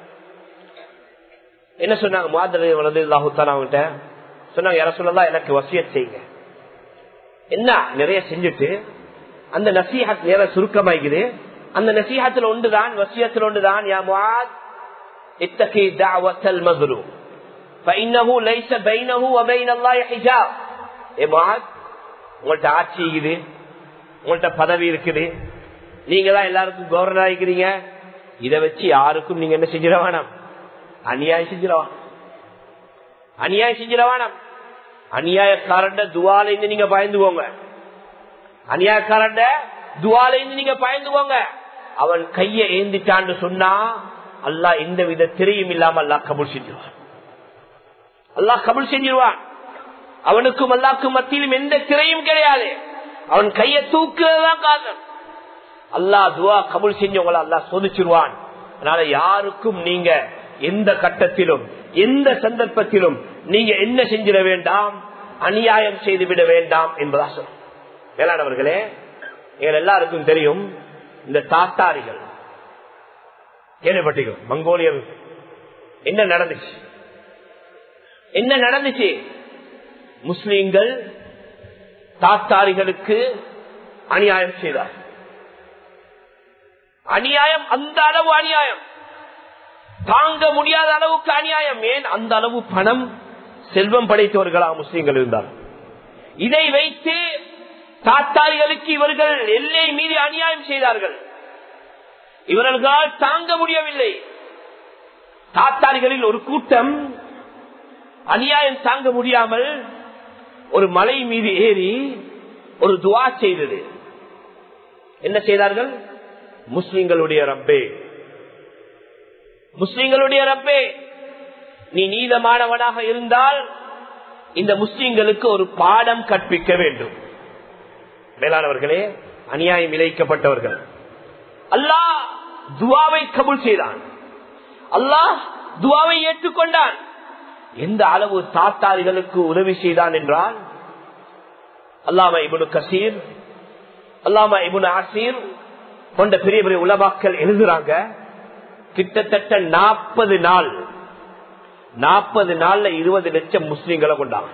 என்ன சொன்னாங்க மாதிரி வலது அல்லாஹுத்தான் அவங்ககிட்ட சொன்னாங்க யார சொல்லலாம் எனக்கு வசிய செய்யுங்க என்ன நிறைய செஞ்சுட்டு அந்த நசீஹத் நேர சுருக்கமாய்க்குது அந்த நசீஹத்தில் ஒன்றுதான் வசியத்தில் ஒன்றுதான் யா முஆத் இத்தகி தஅவத்தல் மஸ்லூம் فانه ليس بينه وبين الله حجاب ஏ முஆத் உங்கள்ட்ட ஆட்சி இருக்குது உங்கள்ட்ட பதவி இருக்குது நீங்க தான் எல்லாருக்கும் கவர்னர் ஆகிக்கிறீங்க இதை வச்சு யாருக்கும் நீங்க என்ன செஞ்சிட வேணாம் அநியாயம் செஞ்சிடவான் அநியாயம் செஞ்சிடவானாம் அநியாயக்காரண்ட துவால இருந்து நீங்க பயந்துவோங்க அநியாயக்காரண்ட துவால இருந்து நீங்க பயந்துவோங்க அவன் கைய ஏந்திட்டான்னு சொன்னா அல்லா எந்த வித திரையும் இல்லாம அல்லா கபுல் செஞ்சிருவான் அல்லா கபுல் செஞ்சிருவான் அவனுக்கும் அல்லாக்கும் மத்தியிலும் எந்த திரையும் கிடையாது அவன் கைய தூக்குறதுதான் காரணம் அல்லா துவா கபுல் செஞ்சவங்களை அல்லா சோதிச்சிருவான் அதனால யாருக்கும் நீங்க எந்த கட்டத்திலும் எந்த சந்தர்ப்பத்திலும் நீங்க என்ன செஞ்சிட வேண்டாம் அநியாயம் செய்து விட வேண்டாம் என்பதா சொல்லும் வேளாணவர்களே எங்கள் எல்லாருக்கும் தெரியும் இந்த தாத்தாரிகள் கேள்விப்பட்டீங்க மங்கோலியர் என்ன நடந்துச்சு என்ன நடந்துச்சு முஸ்லிம்கள் தாத்தாரிகளுக்கு அநியாயம் செய்தார் அநியாயம் அந்த அளவு அநியாயம் தாங்க முடியாத அளவுக்கு அநியாயம் ஏன் அந்த அளவு பணம் செல்வம் படைத்தவர்களா முஸ்லீம்கள் இருந்தார் இதை வைத்து தாத்தாரிகளுக்கு இவர்கள் எல்லை மீறி அநியாயம் செய்தார்கள் இவர்களால் தாங்க முடியவில்லை தாத்தாரிகளில் ஒரு கூட்டம் அநியாயம் தாங்க முடியாமல் ஒரு மலை மீது ஏறி ஒரு துவா செய்தது என்ன செய்தார்கள் முஸ்லிம்களுடைய ரப்பே முஸ்லிம்களுடைய ரப்பே நீ நீதமானவனாக இருந்தால் இந்த முஸ்லிம்களுக்கு ஒரு பாடம் கற்பிக்க வேண்டும் மேலானவர்களே அநியாயம் இழைக்கப்பட்டவர்கள் அல்லாஹ் துவாவை கபுல் செய்தான் அல்லாஹ் துவாவை ஏற்றுக்கொண்டான் எந்த அளவு தாத்தாரிகளுக்கு உதவி செய்தான் என்றால் அல்லாம இபுனு கசீர் அல்லாம இபுனு ஆசீர் கொண்ட பெரிய பெரிய உலமாக்கள் எழுதுறாங்க கிட்டத்தட்ட நாற்பது நாள் நாற்பது நாள்ல இருபது லட்சம் முஸ்லீம்களை கொண்டாங்க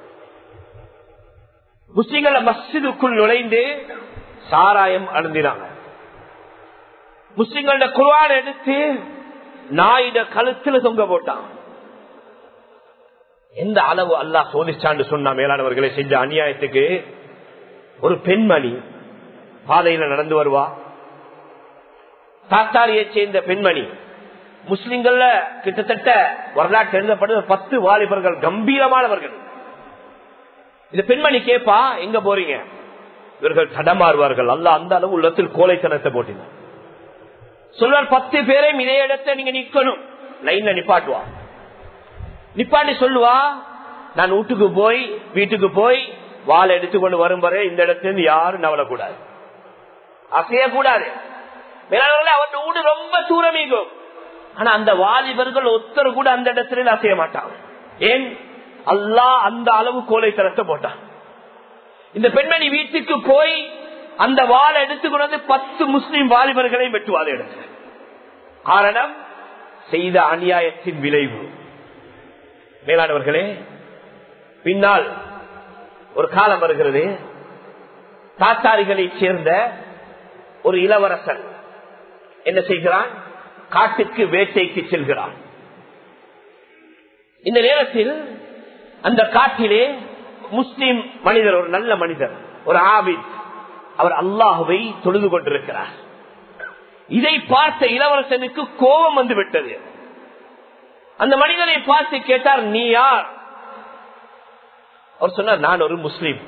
முஸ்லீம்களை மஸ்ஜிதுக்குள் நுழைந்து சாராயம் அழுந்தினாங்க முஸ்லிம்களோட குர்ஆன் எடுத்து நாயிட கழுத்துல தொங்க போட்டான் எந்த அளவு அல்லாஹ் சோதிச்சான்னு சொன்னா மேலானவர்களை செஞ்ச அநியாயத்துக்கு ஒரு பெண்மணி பாதையில நடந்து வருவா தாத்தாரியை சேர்ந்த பெண்மணி முஸ்லிம்கள்ல கிட்டத்தட்ட வரலாற்று எழுதப்படுது பத்து வாலிபர்கள் கம்பீரமானவர்கள் இந்த பெண்மணி கேப்பா எங்க போறீங்க இவர்கள் தடமாறுவார்கள் அல்ல அந்த அளவு உள்ளத்தில் கோலைத்தனத்தை போட்டினார் சொல்வார் பத்து பேரையும் இதே இடத்தை நீங்க நிக்கணும் லைன்ல நிப்பாட்டுவா நிப்பாட்டி சொல்லுவா நான் வீட்டுக்கு போய் வீட்டுக்கு போய் வாழை எடுத்துக்கொண்டு வரும் வரை இந்த இடத்துல யாரும் நவலக்கூடாது அசையக்கூடாது மேலாளர்களே அவன் வீடு ரொம்ப தூரமீகும் ஆனா அந்த வாலிபர்கள் ஒருத்தர் கூட அந்த இடத்துல அசைய மாட்டாங்க ஏன் அல்லா அந்த அளவு கோலை தரத்தை போட்டான் இந்த பெண்மணி வீட்டுக்கு போய் அந்த வாழை எடுத்துக்கொண்டு வந்து பத்து முஸ்லிம் வாலிபர்களையும் வெட்டுவாத இடத்துல காரணம் செய்த அநியாயத்தின் விளைவு மேலானவர்களே பின்னால் ஒரு காலம் வருகிறது தாத்தாரிகளை சேர்ந்த ஒரு இளவரசன் என்ன செய்கிறான் காட்டுக்கு வேட்டைக்கு செல்கிறான் இந்த நேரத்தில் அந்த காட்டிலே முஸ்லிம் மனிதர் ஒரு நல்ல மனிதர் ஒரு ஆபித் அவர் அல்லாஹுவை தொழுது கொண்டிருக்கிறார் இதை பார்த்த இளவரசனுக்கு கோபம் வந்து விட்டது அந்த மனிதனை பார்த்து கேட்டார் நீ யார் அவர் சொன்னார் நான் ஒரு முஸ்லீம்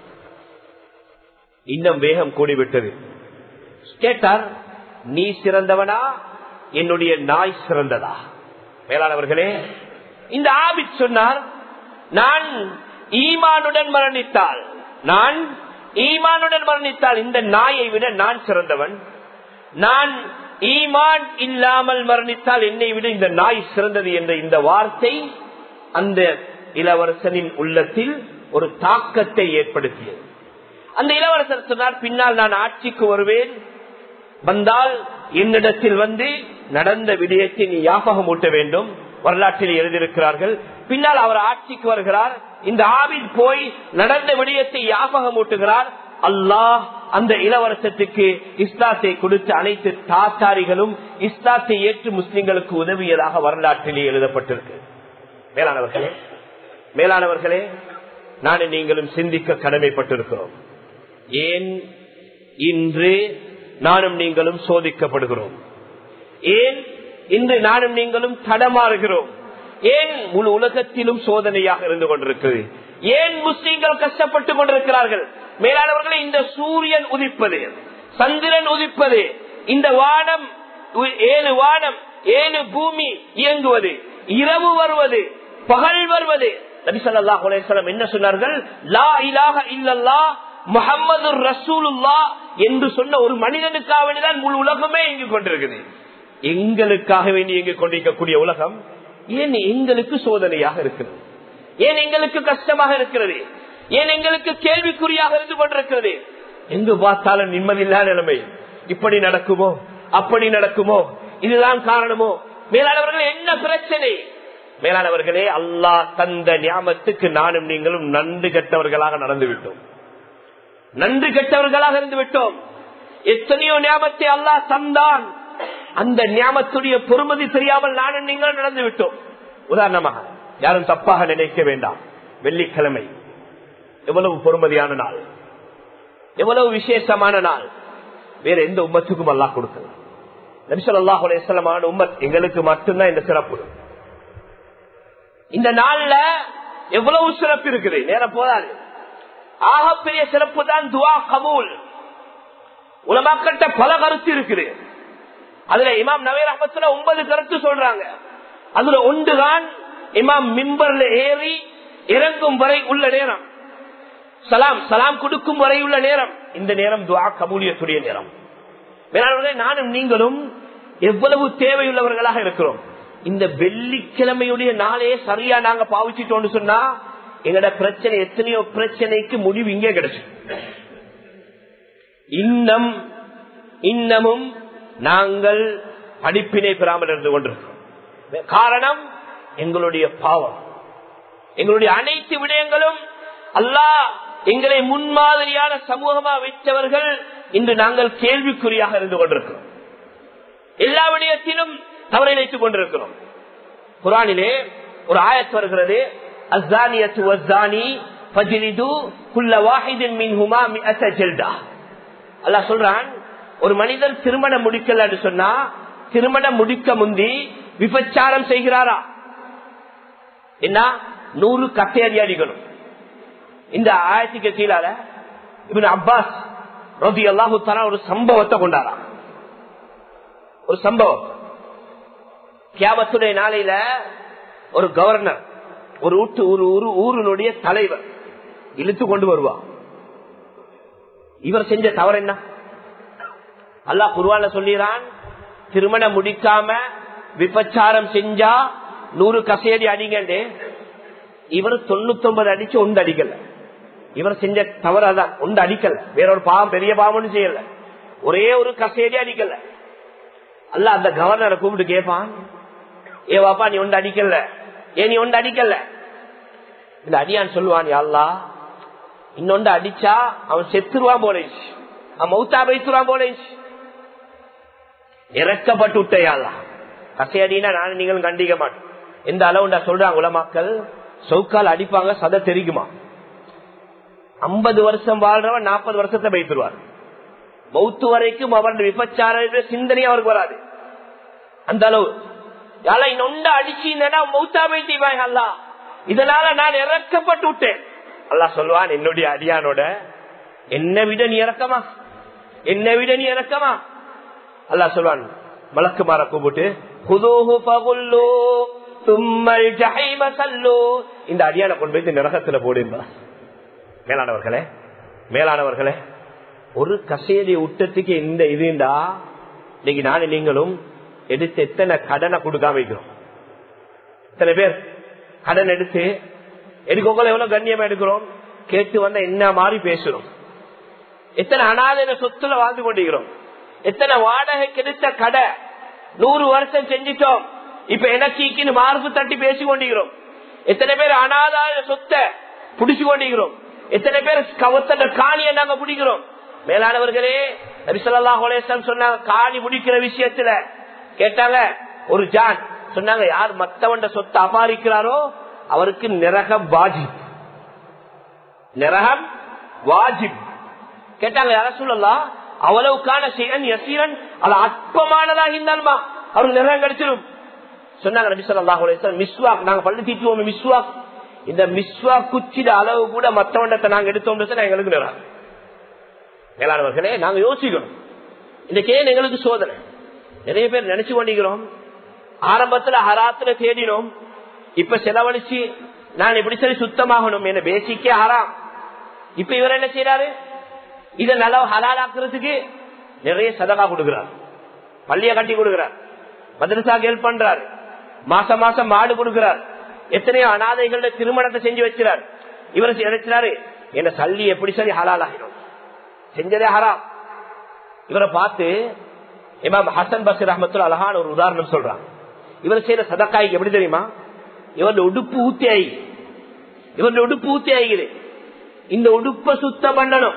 இன்னும் வேகம் கூடிவிட்டது கேட்டார் நீ சிறந்தவனா என்னுடைய நாய் சிறந்ததா மேலானவர்களே இந்த ஆபித் சொன்னார் நான் ஈமானுடன் மரணித்தால் நான் ஈமானுடன் மரணித்தால் இந்த நாயை விட நான் சிறந்தவன் நான் ஈமான் இல்லாமல் மரணித்தால் என்னை விட இந்த நாய் சிறந்தது என்ற இந்த வார்த்தை அந்த இளவரசனின் உள்ளத்தில் ஒரு தாக்கத்தை ஏற்படுத்தியது அந்த இளவரசர் சொன்னார் பின்னால் நான் ஆட்சிக்கு வருவேன் வந்தால் என்னிடத்தில் வந்து நடந்த விடயத்தை நீ ஞாபகம் ஊட்ட வேண்டும் வரலாற்றில் எழுதியிருக்கிறார்கள் பின்னால் அவர் ஆட்சிக்கு வருகிறார் இந்த ஆவின் போய் நடந்த விடயத்தை ஞாபகம் ஊட்டுகிறார் அல்லாஹ் அந்த இளவரசத்துக்கு இஸ்லாத்தை கொடுத்த அனைத்து தாத்தாரிகளும் இஸ்லாத்தை ஏற்று முஸ்லிம்களுக்கு உதவியதாக வரலாற்றிலே எழுதப்பட்டிருக்கு மேலானவர்களே மேலானவர்களே நானும் நீங்களும் சிந்திக்க கடமைப்பட்டிருக்கிறோம் ஏன் இன்று நானும் நீங்களும் சோதிக்கப்படுகிறோம் ஏன் இன்று நானும் நீங்களும் தடமாறுகிறோம் ஏன் முழு உலகத்திலும் சோதனையாக இருந்து கொண்டிருக்கிறது ஏன் முஸ்லீம்கள் கஷ்டப்பட்டுக் கொண்டிருக்கிறார்கள் மேலானவர்களை இந்த சூரியன் உதிப்பது சந்திரன் உதிப்பது இந்த வானம் ஏழு வானம் ஏழு பூமி இயங்குவது இரவு வருவது பகல் வருவது நபிசல்லாஹ் என்ன சொன்னார்கள் லா இலாக இல்லல்லா முகமது ரசூலுல்லா என்று சொன்ன ஒரு மனிதனுக்காக வேண்டிதான் முழு உலகமே இங்கு கொண்டிருக்குது எங்களுக்காக வேண்டி இங்கு கொண்டிருக்கக்கூடிய உலகம் ஏன் எங்களுக்கு சோதனையாக இருக்கிறது ஏன் எங்களுக்கு கஷ்டமாக இருக்கிறது ஏன் எங்களுக்கு கேள்விக்குறியாக இருந்து கொண்டிருக்கிறது எங்கு பார்த்தாலும் நிம்மதியில்லா நிலைமை இப்படி நடக்குமோ அப்படி நடக்குமோ இதுதான் காரணமோ மேலானவர்கள் என்ன பிரச்சனை மேலானவர்களே அல்லாஹ் தந்த ஞாபகத்துக்கு நானும் நீங்களும் நன்றி கெட்டவர்களாக நடந்து விட்டோம் நன்றி கெட்டவர்களாக இருந்து விட்டோம் எத்தனையோ ஞாபகத்தை அல்லாஹ் தந்தான் அந்த ஞாபகத்துடைய பொறுமதி தெரியாமல் நானும் நீங்களும் நடந்து விட்டோம் உதாரணமாக யாரும் தப்பாக நினைக்க வேண்டாம் வெள்ளிக்கிழமை எவ்வளவு பொறுமதியான நாள் எவ்வளவு விசேஷமான நாள் வேற எந்த உம்மத்துக்கும் அல்லாஹ் கொடுக்கல நபிசல் அல்லாஹ் அலையமான உம்மத் எங்களுக்கு மட்டும்தான் இந்த சிறப்பு இந்த நாள்ல எவ்வளவு சிறப்பு இருக்குது நேரம் போதாது ஆகப்பெரிய சிறப்பு தான் துவா கபூல் உலமாக்கிட்ட பல கருத்து இருக்குது அதுல இமாம் நவீர் அஹமத்துல ஒன்பது கருத்து சொல்றாங்க அதுல ஒன்றுதான் இமாம் மிம்பர்ல ஏறி இறங்கும் வரை உள்ள நேரம் சலாம் சலாம் கொடுக்கும் வரை உள்ள நேரம் இந்த நேரம் துவா கபூலியத்துடைய நேரம் வேளாண்மையை நானும் நீங்களும் எவ்வளவு தேவையுள்ளவர்களாக இருக்கிறோம் இந்த வெள்ளிக்கிழமையுடைய நாளே சரியா நாங்க பாவிச்சிட்டோம்னு சொன்னா எங்கட பிரச்சனை எத்தனையோ பிரச்சனைக்கு முடிவு இங்கே கிடைச்சு இன்னும் இன்னமும் நாங்கள் படிப்பினை பெறாமல் இருந்து கொண்டிருக்கிறோம் காரணம் எங்களுடைய பாவம் எங்களுடைய அனைத்து விடயங்களும் அல்லாஹ் எங்களை முன்மாதிரியான சமூகமா வைத்தவர்கள் இன்று நாங்கள் கேள்விக்குறியாக இருந்து கொண்டிருக்கிறோம் எல்லா விடயத்திலும் தவறிழைத்துக் கொண்டிருக்கிறோம் குரானிலே ஒரு ஆயத்து வருகிறது அஸ்தானியத்து வஸ்தானி ஃபஜ்லிது குல்ல வாஹிதின் மின்ஹுமா மிஅத ஜல்தா அல்லாஹ் சொல்றான் ஒரு மனிதர் திருமணம் முடிக்கலன்னு சொன்னா திருமணம் முடிக்க முந்தி விபச்சாரம் செய்கிறாரா என்ன நூறு கட்டையடி அடிக்கணும் இந்த ஆயத்துக்கு கீழால இவன் அப்பாஸ் ரபி அல்லாஹு ஒரு சம்பவத்தை கொண்டாரா ஒரு சம்பவம் கியாமத்துடைய நாளையில ஒரு கவர்னர் ஒரு ஊட்டு ஒரு ஊரு ஊரினுடைய தலைவர் இழுத்து கொண்டு வருவா இவர் செஞ்ச தவறு என்ன அல்லாஹ் குருவான சொல்லிறான் திருமணம் முடிக்காம விபச்சாரம் செஞ்சா நூறு கசையடி அடிங்கண்டு இவர் தொண்ணூத்தி ஒன்பது அடிச்சு ஒன்று அடிக்கல இவர் செஞ்ச தவறு அதான் ஒன்று அடிக்கல வேற ஒரு பாவம் பெரிய பாவம்னு செய்யல ஒரே ஒரு கசையடி அடிக்கல அல்ல அந்த கவர்னரை கூப்பிட்டு கேட்பான் ஏ வாப்பா நீ ஒன்று அடிக்கல ஏன் நீ ஒன்று அடிக்கல இந்த அடியான் சொல்லுவான் அல்லா இன்னொன்று அடிச்சா அவன் செத்துருவான் போலேச்சு அவன் மௌத்தா வைத்துருவான் போலேச்சு இறக்கப்பட்டு விட்டையாளா கசையடினா நானும் நீங்களும் கண்டிக்க மாட்டோம் எந்த அளவுண்டா சொல்றாங்க உலமாக்கள் சவுக்கால் அடிப்பாங்க சத தெரிக்குமா ஐம்பது வருஷம் வாழ்றவன் நாற்பது வருஷத்தை வைத்துருவார் மௌத்து வரைக்கும் அவருடைய விபச்சார சிந்தனை அவருக்கு வராது அந்த அளவு யாரா இன்னொண்ட அடிச்சுன்னா மௌத்தா வைத்தீவாங்க அல்லா இதனால நான் இறக்கப்பட்டு விட்டேன் அல்லா சொல்லுவான் என்னுடைய அடியானோட என்ன விட நீ இறக்கமா என்ன விட நீ இறக்கமா அல்லா சொல்லுவான் மலக்கு மாற கூப்பிட்டு இந்த அடியான கொண்டு போய் நரகத்துல போடும்பா மேலானவர்களே மேலானவர்களே ஒரு கசேரி விட்டத்துக்கு இந்த இதுண்டா இன்னைக்கு நானும் நீங்களும் எடுத்து எத்தனை கடனை கொடுக்காம வைக்கிறோம் எத்தனை பேர் கடன் எடுத்து எடுக்கோங்கள எவ்வளவு கண்ணியமா எடுக்கிறோம் கேட்டு வந்த என்ன மாதிரி பேசுறோம் எத்தனை அனாதைன சொத்துல வாழ்ந்து கொண்டிருக்கிறோம் எத்தனை வாடகை கிடைத்த கடை நூறு வருஷம் செஞ்சிட்டோம் இப்ப எனக்கு மார்பு தட்டி பேசி கொண்டிருக்கிறோம் எத்தனை பேர் அனாதாய சொத்தை புடிச்சு கொண்டிருக்கிறோம் எத்தனை பேர் கவத்தன காணியை நாங்க பிடிக்கிறோம் மேலானவர்களே நபிசல்லா சொன்னாங்க காணி முடிக்கிற விஷயத்துல கேட்டாங்க ஒரு ஜான் சொன்னாங்க யார் மத்தவண்ட சொத்தை அபாரிக்கிறாரோ அவருக்கு நிரகம் வாஜிப் நிரகம் வாஜிப் கேட்டாங்க யார சொல்லலாம் அவ்வளவுக்கான செயன் யசீரன் அது அற்பமானதாக இருந்தாலுமா அவருக்கு நிறம் கிடைச்சிடும் சொன்னாங்க நபி சொல்லா மிஸ்வாக் நாங்க பள்ளி தீட்டுவோம் மிஸ்வாக் இந்த மிஸ்வா குச்சிட அளவு கூட மத்தவண்டத்தை நாங்க எடுத்தோம் எங்களுக்கு நிறம் மேலானவர்களே நாங்க யோசிக்கணும் இன்னைக்கு ஏன் எங்களுக்கு சோதனை நிறைய பேர் நினைச்சு கொண்டிருக்கிறோம் ஆரம்பத்துல ஹராத்துல தேடினோம் இப்ப செலவழிச்சு நான் எப்படி சரி சுத்தமாகணும் என்ன பேசிக்கே ஹராம் இப்ப இவர் என்ன செய்யறாரு இத நல்லா ஹலாலாக்குறதுக்கு நிறைய சதகா கொடுக்கிறார் பள்ளிய கட்டி கொடுக்கிறார் மதரசா ஹெல்ப் பண்றாரு மாசம் மாசம் மாடு கொடுக்கிறார் எத்தனையோ அனாதைகள திருமணத்தை செஞ்சு வச்சிறார் இவர் நினைச்சாரு என்ன சல்லி எப்படி சரி ஹலாலாகிடும் செஞ்சதே ஹராம் இவரை பார்த்து இமாம் ஹசன் பசீர் அஹமத்துல அழகான ஒரு உதாரணம் சொல்றான் இவர் செய்யற சதக்காய்க்கு எப்படி தெரியுமா இவருடைய உடுப்பு ஊத்தி ஆகி இவருடைய உடுப்பு ஊத்தி ஆகிது இந்த உடுப்ப சுத்தம் பண்ணணும்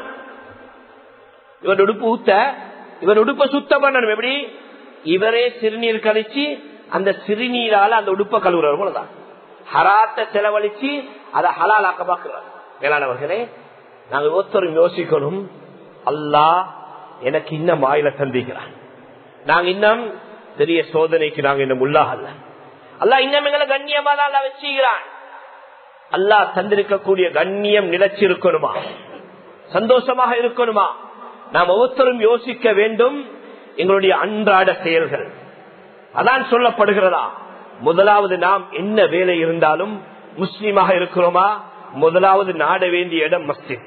இவர் உடுப்பு ஊத்த இவர் உடுப்ப சுத்தம் பண்ணணும் எப்படி இவரே சிறுநீர் கழிச்சு அந்த சிறுநீரால அந்த உடுப்ப கழுவுறாரு போலதான் ஹராத்த செலவழிச்சு அதை ஹலாலாக்க பாக்குறார் மேலானவர்களே நாங்க ஒருத்தரும் யோசிக்கணும் அல்லா எனக்கு இன்னும் ஆயில தந்திக்கிறான் நாங்க இன்னும் பெரிய சோதனைக்கு நாங்க இன்னும் உள்ளாகல அல்லா இன்னும் எங்களை கண்ணியமா தான் வச்சுக்கிறான் அல்லாஹ் தந்திருக்கக்கூடிய கண்ணியம் நிலைச்சிருக்கணுமா சந்தோஷமாக இருக்கணுமா நாம் ஒவ்வொருத்தரும் யோசிக்க வேண்டும் எங்களுடைய அன்றாட செயல்கள் அதான் சொல்லப்படுகிறதா முதலாவது நாம் என்ன வேலை இருந்தாலும் முஸ்லீமாக இருக்கிறோமா முதலாவது நாட வேண்டிய இடம் மஸ்ஜித்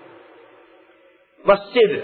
மஸ்ஜித்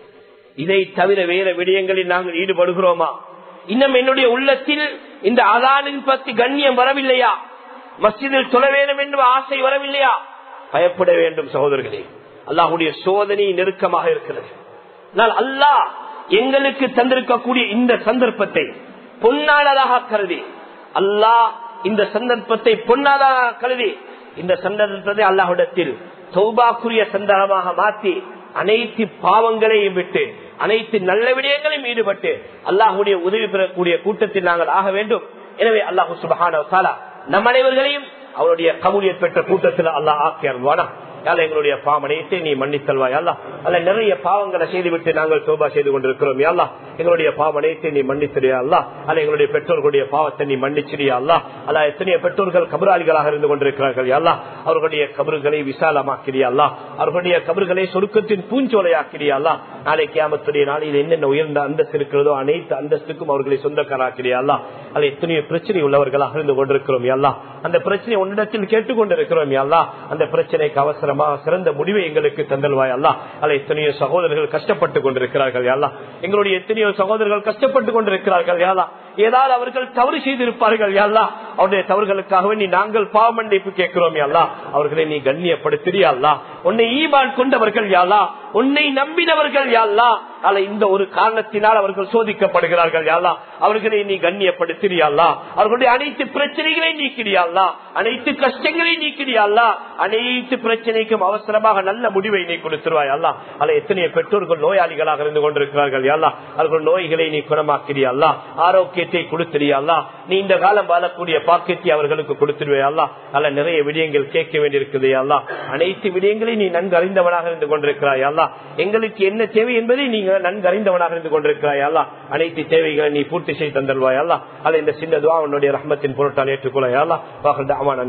இதை தவிர வேற விடயங்களில் நாங்கள் ஈடுபடுகிறோமா இன்னும் என்னுடைய உள்ளத்தில் இந்த அதானின் பத்தி கண்ணியம் வரவில்லையா மஸ்ஜிதில் சொல்ல வேண்டும் என்று ஆசை வரவில்லையா பயப்பட வேண்டும் சகோதரர்களே அல்லாஹுடைய சோதனை நெருக்கமாக இருக்கிறது ஆனால் அல்லாஹ் எங்களுக்கு தந்திருக்கக்கூடிய இந்த சந்தர்ப்பத்தை பொன்னானதாக கருதி அல்லாஹ் இந்த சந்தர்ப்பத்தை பொன்னாதாக கருதி இந்த சந்தர்ப்பத்தை அல்லாஹிடத்தில் சௌபாக்குரிய சந்தர்ப்பமாக மாற்றி அனைத்து பாவங்களையும் விட்டு அனைத்து நல்ல விடயங்களையும் ஈடுபட்டு அல்லாஹுடைய உதவி பெறக்கூடிய கூட்டத்தில் நாங்கள் ஆக வேண்டும் எனவே அல்லாஹு சுபஹான நம் அனைவர்களையும் அவருடைய கபூலியத் பெற்ற கூட்டத்தில் அல்லாஹ் ஆக்கியர்வானா யால எங்களுடைய பாவனையத்தை நீ மன்னித்தல்வாய் அல்லா அல்ல நிறைய பாவங்களை செய்துவிட்டு நாங்கள் சோபா செய்து கொண்டிருக்கிறோம் அல்லா எங்களுடைய பாவனையத்தை நீ மன்னித்திரியா அல்லா அல்ல எங்களுடைய பெற்றோர்களுடைய பாவத்தை நீ மன்னிச்சிரியா அல்லா அல்ல எத்தனையோ பெற்றோர்கள் கபராளிகளாக இருந்து கொண்டிருக்கிறார்கள் அல்லா அவர்களுடைய கபறுகளை விசாலமாக்கிறியா அல்லா அவர்களுடைய கபறுகளை சொருக்கத்தின் பூஞ்சோலையாக்கிறியா அல்லா நாளை கியாமத்துடைய நாளையில் என்னென்ன உயர்ந்த அந்தஸ்து இருக்கிறதோ அனைத்து அந்தஸ்துக்கும் அவர்களை சொந்தக்காராக்கிறியா அல்லா அல்ல எத்தனையோ பிரச்சனை உள்ளவர்களாக இருந்து கொண்டிருக்கிறோம் அல்லா அந்த பிரச்சனை உன்னிடத்தில் கேட்டுக்கொண்டிருக்கிறோம் அல்லா அந்த பிரச்சனைக்கு அவசரமாக சிறந்த முடிவை எங்களுக்கு தந்தல்வாய் அல்லா அல்ல எத்தனையோ சகோதரர்கள் கஷ்டப்பட்டு கொண்டிருக்கிறார்கள் யாழ்லா எங்களுடைய எத்தனையோ சகோதரர்கள் கஷ்டப்பட்டு கொண்டிருக்கிறார்கள் யாழ்லா ஏதாவது அவர்கள் தவறு செய்திருப்பார்கள் யாழ்லா அவருடைய தவறுகளுக்காகவே நீ நாங்கள் பாவமன்னிப்பு கேட்கிறோம் யாழ்லா அவர்களை நீ கண்ணியப்படுத்தியா அல்லா உன்னை ஈபான் கொண்டவர்கள் யாழ்லா உன்னை நம்பினவர்கள் யாழ்லா அல்ல இந்த ஒரு காரணத்தினால் அவர்கள் சோதிக்கப்படுகிறார்கள் யாழ்லா அவர்களை நீ கண்ணியப்படுத்தியாள்லா அவர்களுடைய அனைத்து பிரச்சனைகளை நீக்கிறியாள்லா அனைத்து கஷ்டங்களை நீக்கிறியாள்லா அனைத்து பிரச்சனைக்கும் அவசரமாக நல்ல முடிவை நீ கொடுத்துருவாய் அல்லா அல்ல எத்தனையோ பெற்றோர்கள் நோயாளிகளாக இருந்து கொண்டிருக்கிறார்கள் யாழ்லா அவர்கள் நோய்களை நீ குணமாக்கிறியாள்லா ஆரோக்கியத்தை கொடுத்துறியாள்லா நீ இந்த காலம் வாழக்கூடிய பாக்கியத்தை அவர்களுக்கு கொடுத்துருவையல்லா அல்ல நிறைய விடயங்கள் கேட்க வேண்டியிருக்குது அல்லா அனைத்து விடயங்களையும் நீ நன்கு அறிந்தவனாக இருந்து கொண்டிருக்கிறாய் அல்லா எங்களுக்கு என்ன தேவை என்பதை நீங்க நன்கு அறிந்தவனாக இருந்து கொண்டிருக்கிறாய் அல்லா அனைத்து தேவைகளை நீ பூர்த்தி செய்து தந்தல்வாய் அல்லா அல்ல இந்த சின்ன துவா உன்னுடைய ரஹ்மத்தின் பொருட்டால் ஏற்றுக்கொள்ளாய் அல்லா